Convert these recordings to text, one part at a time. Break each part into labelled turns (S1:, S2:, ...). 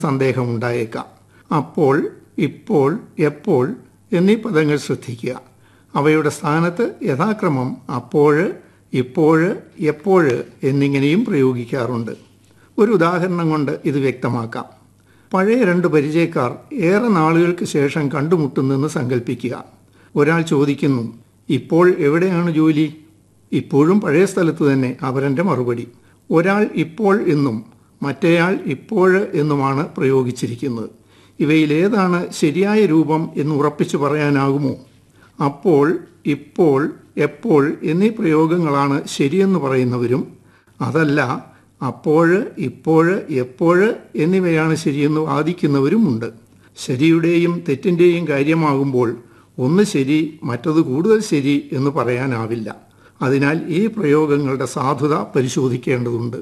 S1: സന്ദേഹമുണ്ടായേക്കാം അപ്പോൾ ഇപ്പോൾ എപ്പോൾ എന്നീ പദങ്ങൾ ശ്രദ്ധിക്കുക അവയുടെ സ്ഥാനത്ത് യഥാക്രമം അപ്പോഴ് ഇപ്പോഴ് എപ്പോഴ് എന്നിങ്ങനെയും പ്രയോഗിക്കാറുണ്ട് ഒരു ഉദാഹരണം കൊണ്ട് ഇത് വ്യക്തമാക്കാം പഴയ രണ്ട് പരിചയക്കാർ ഏറെ നാളുകൾക്ക് ശേഷം കണ്ടുമുട്ടുന്നെന്ന് സങ്കല്പിക്കുക ഒരാൾ ചോദിക്കുന്നു ഇപ്പോൾ എവിടെയാണ് ജോലി ഇപ്പോഴും പഴയ സ്ഥലത്ത് തന്നെ അവരൻ്റെ മറുപടി ഒരാൾ ഇപ്പോൾ എന്നും മറ്റേയാൾ ഇപ്പോഴ് എന്നുമാണ് പ്രയോഗിച്ചിരിക്കുന്നത് ഇവയിലേതാണ് ശരിയായ രൂപം എന്ന് ഉറപ്പിച്ചു പറയാനാകുമോ അപ്പോൾ ഇപ്പോൾ എപ്പോൾ എന്നീ പ്രയോഗങ്ങളാണ് ശരിയെന്ന് പറയുന്നവരും അതല്ല അപ്പോഴ് ഇപ്പോഴ് എപ്പോഴ് എന്നിവയാണ് ശരിയെന്ന് വാദിക്കുന്നവരുമുണ്ട് ശരിയുടെയും തെറ്റിൻ്റെയും കാര്യമാകുമ്പോൾ ഒന്ന് ശരി മറ്റത് കൂടുതൽ ശരി എന്ന് പറയാനാവില്ല അതിനാൽ ഈ പ്രയോഗങ്ങളുടെ സാധുത പരിശോധിക്കേണ്ടതുണ്ട്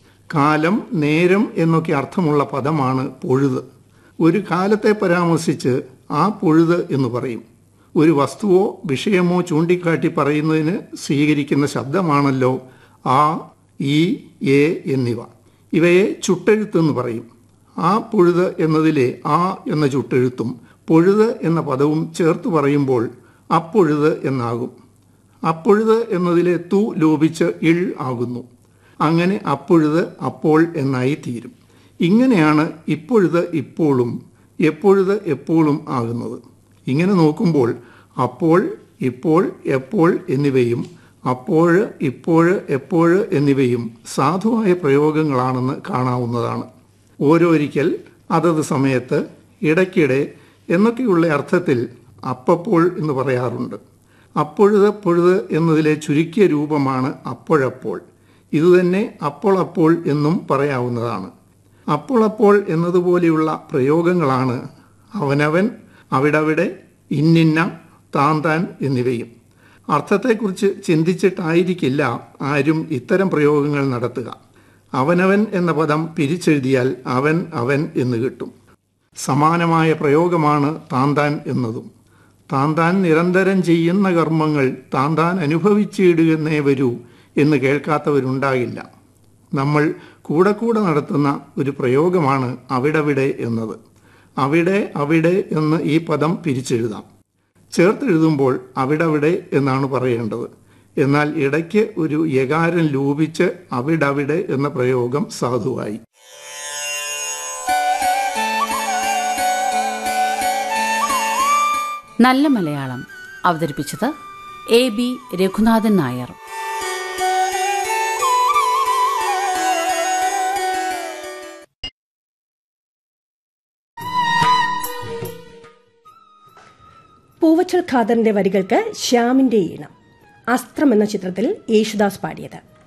S1: കാലം നേരം എന്നൊക്കെ അർത്ഥമുള്ള പദമാണ് പൊഴുത് ഒരു കാലത്തെ പരാമർശിച്ച് ആ പൊഴുത് എന്ന് പറയും ഒരു വസ്തുവോ വിഷയമോ ചൂണ്ടിക്കാട്ടി പറയുന്നതിന് സ്വീകരിക്കുന്ന ശബ്ദമാണല്ലോ ആ ഈ എ എന്നിവ ഇവയെ ചുട്ടെഴുത്തെന്ന് പറയും ആ പൊഴുത് എന്നതിലെ ആ എന്ന ചുട്ടെഴുത്തും പൊഴുത് എന്ന പദവും ചേർത്ത് പറയുമ്പോൾ അപ്പൊഴുത് എന്നാകും അപ്പൊഴുത് എന്നതിലെ തു ലോപിച്ച് ഇൾ ആകുന്നു അങ്ങനെ അപ്പൊഴുത് അപ്പോൾ എന്നായി തീരും ഇങ്ങനെയാണ് ഇപ്പൊഴുത് ഇപ്പോഴും എപ്പോഴുത് എപ്പോഴും ആകുന്നത് ഇങ്ങനെ നോക്കുമ്പോൾ അപ്പോൾ ഇപ്പോൾ എപ്പോൾ എന്നിവയും അപ്പോഴ് ഇപ്പോഴ് എപ്പോഴ് എന്നിവയും സാധുവായ പ്രയോഗങ്ങളാണെന്ന് കാണാവുന്നതാണ് ഓരോരിക്കൽ അതത് സമയത്ത് ഇടയ്ക്കിടെ എന്നൊക്കെയുള്ള അർത്ഥത്തിൽ അപ്പപ്പോൾ എന്ന് പറയാറുണ്ട് അപ്പൊഴുത് പൊഴുത് എന്നതിലെ ചുരുക്കിയ രൂപമാണ് അപ്പോഴപ്പോൾ ഇതുതന്നെ അപ്പോൾ അപ്പോൾ എന്നും പറയാവുന്നതാണ് അപ്പോൾ അപ്പോൾ എന്നതുപോലെയുള്ള പ്രയോഗങ്ങളാണ് അവനവൻ അവിടവിടെ ഇന്നിന്ന താൻ താൻ എന്നിവയും അർത്ഥത്തെക്കുറിച്ച് ചിന്തിച്ചിട്ടായിരിക്കില്ല ആരും ഇത്തരം പ്രയോഗങ്ങൾ നടത്തുക അവനവൻ എന്ന പദം പിരിച്ചെഴുതിയാൽ അവൻ അവൻ എന്ന് കിട്ടും സമാനമായ പ്രയോഗമാണ് താന്താൻ എന്നതും താന്താൻ നിരന്തരം ചെയ്യുന്ന കർമ്മങ്ങൾ താന്താൻ അനുഭവിച്ചിടുകയെന്നേ വരൂ എന്ന് കേൾക്കാത്തവരുണ്ടാകില്ല നമ്മൾ കൂടെ കൂടെ നടത്തുന്ന ഒരു പ്രയോഗമാണ് അവിടവിടെ എന്നത് അവിടെ അവിടെ എന്ന് ഈ പദം പിരിച്ചെഴുതാം ചേർത്തെഴുതുമ്പോൾ അവിടവിടെ എന്നാണ് പറയേണ്ടത് എന്നാൽ ഇടയ്ക്ക് ഒരു യകാരം ലൂപിച്ച് അവിടവിടെ എന്ന പ്രയോഗം സാധുവായി
S2: നല്ല മലയാളം അവതരിപ്പിച്ചത് എ ബി രഘുനാഥൻ നായർ
S3: പൂവച്ചൽ ഖാദറിന്റെ വരികൾക്ക് ശ്യാമിന്റെ ഈണം അസ്ത്രം എന്ന ചിത്രത്തിൽ യേശുദാസ് പാടിയത്